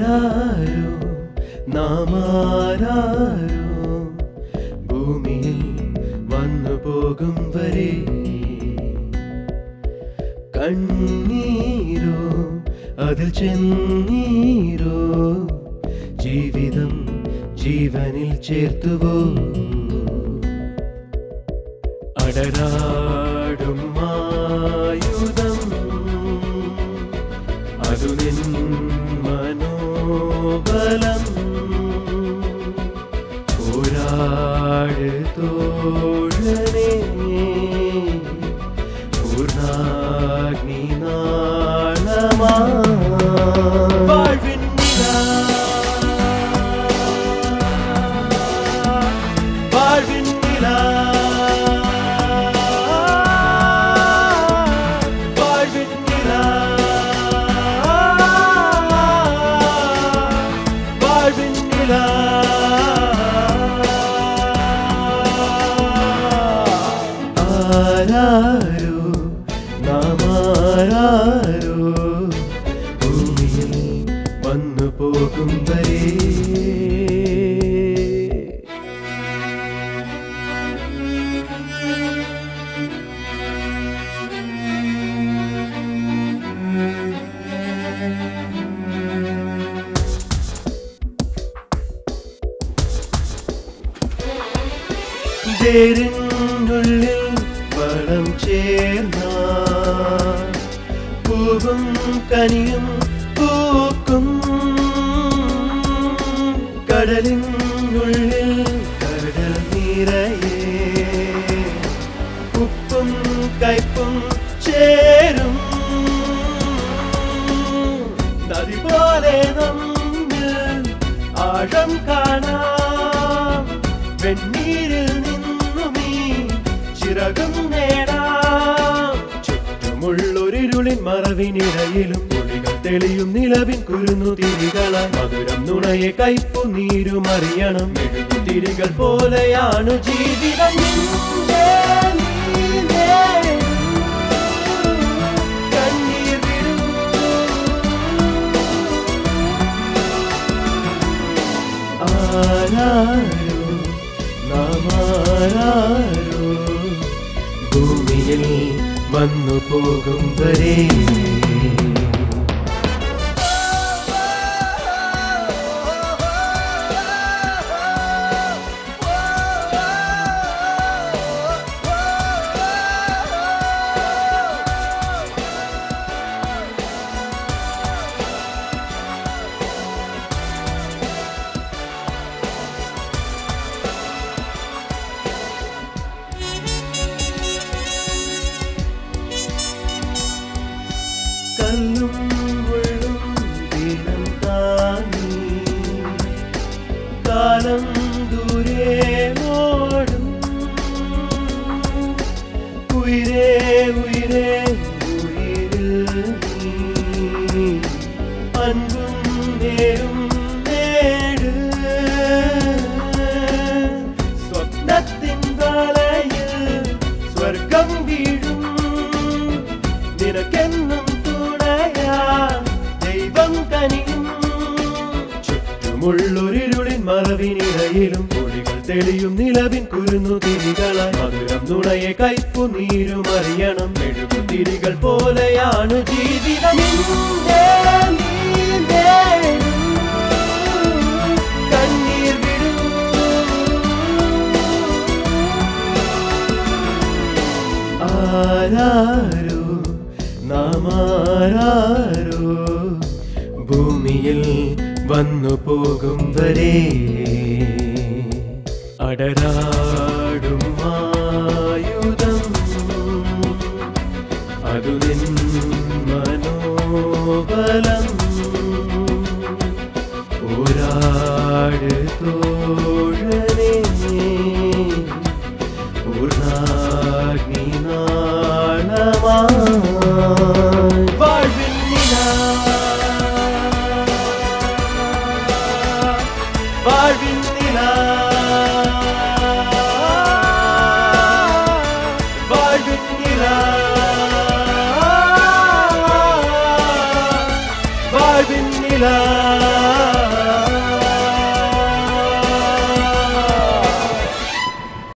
ആരാരോ നാമാരാരോ ഭൂമിയിൽ വന്നു പോകും വരെ കണ്ണീരോ അതിൽ ചെന്നീരോ ജീവിതം ജീവനിൽ ചേർത്തുവോ അടരാടും ആയുധം അതു നിൻ മനോബലം പോരാട് തോഴനേ പൂർണ്ണാഗ്നി നാളമാ വാഴ്വിൻ നിലാ. വാഴ്വിൻ നിലാ. വാഴ്വിൻ നിലാ. വാഴ്വിൻ നിലാ. ആരാരോ നാമാരാരോ ഭൂമിയിൽ വന്നു പോകും വരെ വേരിനുള്ളിൽ വളം ചേർന്ന പൂവും കനിയും പൂക്കും കടലിനുള്ളിൽ കടൽ നിറയെ ഉപ്പും കയ്പും ചേരും നദി പോലെ നമ്മിൽ ആഴം കാണാം വെണ്ണീരിൽ നിന്നും ഈ ചിറകും നേടാം ചുറ്റുമുള്ളൊരിരുളിൻ മറവിനിടയിലും ഒളികൾ തെളിയും നിലവിൻ കുരുന്നു തിരികളാൽ മധുരം നുണയെ കയ്പു നീരും അറിയണം മെഴുകു തിരികൾ പോലെയാണ് ജീവിതം നിന്റെ നീ കണ്ണീർ വിടും ആരാരോ നാമാരാരോ ഭൂമിയിൽ വന്നു പോകും വരെ കല്ലും മുള്ളും ദിനം താങ്ങി കാലം ദൂരെ ഓടും ഉയരേ ഉയരേ ഉയിരിൽ നീ അൻപും നേരും നേട് സ്വപ്നത്തിൻ വലയിൽ സ്വർഗം വീഴും നിനക്കെന്നും തുണയാ ദൈവം കനിയും ചുറ്റുമുള്ളൊരിരുളിൻ മറവിനിടയിലും ഒളികൾ തെളിയും നിലവിൻ കുരുന്നു തിരികളായി മധുരം നുണയെ കയ്പു നീരും അറിയണം മെഴുകു തിരികൾ പോലെയാണ് ജീവിതം നിന്റെ നീന്തേ കണ്ണീർ വിടും ആരാരോ നാമാരാരോ ഭൂമിയിൽ വന്നു പോകും വരെ അടരാടും ആയുധം അതു നിൻ മനോബലം പോരാട്